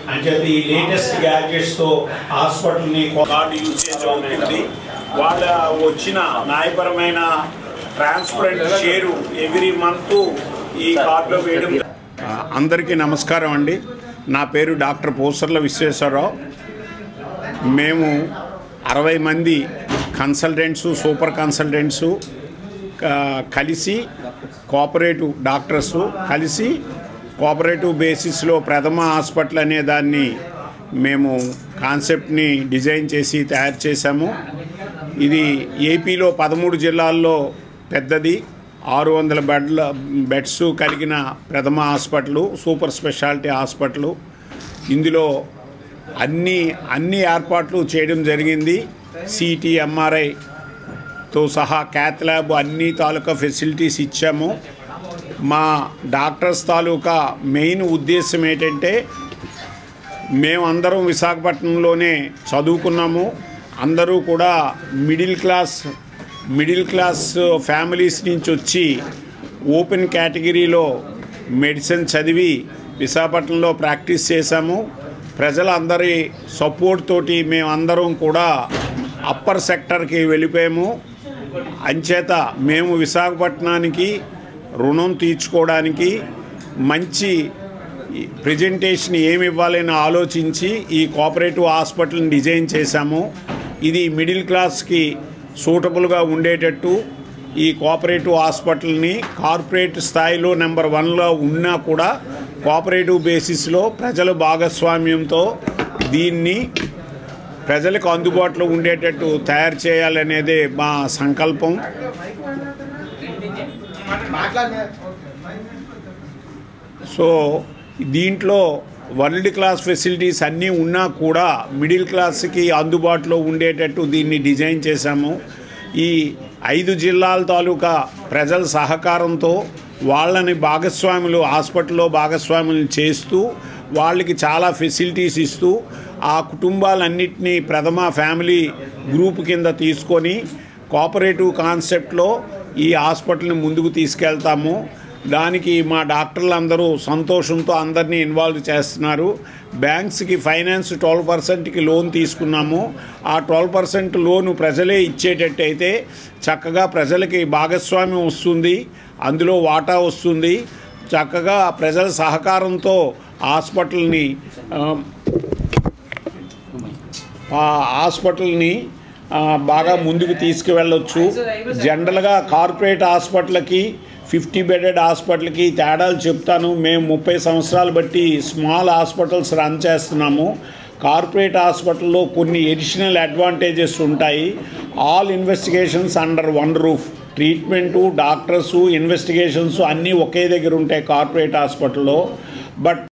అంచేత ఈ latest gadgets తో హాస్పిటల్ ని కార్డు యూసేజ్ అవుతుంది వాళ్ళ వచ్చిన న్యాయపరమైన ట్రాన్స్పరెంట్ షేరు ఎవ్రీ మంత్ ఈ కార్డులో వేయడం అందరికీ నమస్కారం అండి నా పేరు డాక్టర్ పోసర్ల విశ్వేశ్వరరావు మేము అరవై మంది కన్సల్టెంట్స్ సూపర్ కన్సల్టెంట్స్ క- కలిసి కోఆపరేటివ్ డాక్టర్స్ కలిసి కోఆపరేటివ్ బేసిస్లో ప్రథమ హాస్పిటల్ అనే దాన్ని మేము కాన్సెప్ట్ని డిజైన్ చేసి తయారు చేశాము ఇది ఏపీలో పదమూడు జిల్లాల్లో పెద్దది ఆరు వందల బెడ్ల బెడ్స్ కలిగిన ప్రథమ హాస్పిటల్ సూపర్ స్పెషాలిటీ హాస్పిటల్ ఇందులో అన్ని అన్ని ఏర్పాట్లు చేయడం జరిగింది సిటీ ఎంఆర్ఐతో సహా క్యాత్ ల్యాబ్ అన్ని తాలూకా ఫెసిలిటీస్ ఇచ్చాము మా డాక్టర్స్ తాలూకా మెయిన్ ఉద్దేశం ఏంటంటే మేమందరం విశాఖపట్నంలోనే చదువుకున్నాము అందరూ కూడా middle class middle class families నుంచి వచ్చి ఓపెన్ కేటగిరీలో మెడిసిన్ చదివి విశాఖపట్నంలో ప్రాక్టీస్ చేశాము ప్రజలందరి సపోర్ట్ తోటి మేమందరం కూడా అప్పర్ సెక్టర్కి వెళ్ళిపోయాము అంచేత మేము విశాఖపట్నానికి రుణం తీర్చుకోవడానికి మంచి ప్రజెంటేషన్ ఏమి ఇవ్వాలని ఆలోచించి ఈ కోఆపరేటివ్ హాస్పిటల్ని డిజైన్ చేశాము ఇది మిడిల్ క్లాస్కి సూటబుల్గా ఉండేటట్టు ఈ కోఆపరేటివ్ హాస్పిటల్ని కార్పొరేట్ స్థాయిలో నెంబర్ వన్లో ఉన్నా కూడా కోఆపరేటివ్ బేసిస్లో ప్రజల భాగస్వామ్యంతో దీన్ని ప్రజలకు అందుబాటులో ఉండేటట్టు తయారు చేయాలనేదే మా సంకల్పం సో దీంట్లో వరల్డ్ క్లాస్ ఫెసిలిటీస్ అన్నీ ఉన్నా కూడా మిడిల్ క్లాస్కి అందుబాటులో ఉండేటట్టు దీన్ని డిజైన్ చేశాము ఈ ఐదు జిల్లాల తాలూకా ప్రజల సహకారంతో వాళ్ళని భాగస్వాములు హాస్పిటల్లో భాగస్వాములు చేస్తూ వాళ్ళకి చాలా ఫెసిలిటీస్ ఇస్తూ ఆ కుటుంబాలన్నింటినీ ప్రథమ ఫ్యామిలీ గ్రూప్ కింద తీసుకొని కోఆపరేటివ్ కాన్సెప్ట్లో ఈ హాస్పిటల్ని ముందుకు తీసుకెళ్తాము దానికి మా డాక్టర్లు అందరూ సంతోషంతో అందరినీ ఇన్వాల్వ్ చేస్తున్నారు బ్యాంక్స్కి ఫైనాన్స్ ట్వెల్వ్ పర్సెంట్కి లోన్ తీసుకున్నాము ఆ ట్వెల్వ్ పర్సెంట్ లోను ప్రజలే ఇచ్చేటట్టయితే చక్కగా ప్రజలకి భాగస్వామ్యం వస్తుంది అందులో వాటా వస్తుంది చక్కగా ప్రజల సహకారంతో హాస్పిటల్ని ఆ, ఆ హాస్పిటల్ని ఆ, బాగా ముందుకు తీసుకువెళ్ళొచ్చు జనరల్గా కార్పొరేట్ హాస్పిటల్కి ఫిఫ్టీ బెడెడ్ హాస్పిటల్కి తేడాలు చెప్తాను మేము ముప్పై సంవత్సరాలు బట్టి స్మాల్ హాస్పిటల్స్ రన్ చేస్తున్నాము కార్పొరేట్ హాస్పిటల్లో కొన్ని ఎడిషనల్ అడ్వాంటేజెస్ ఉంటాయి all investigations under one roof treatment doctors investigations అన్నీ ఒకే దగ్గర ఉంటాయి కార్పొరేట్ హాస్పిటల్లో బట్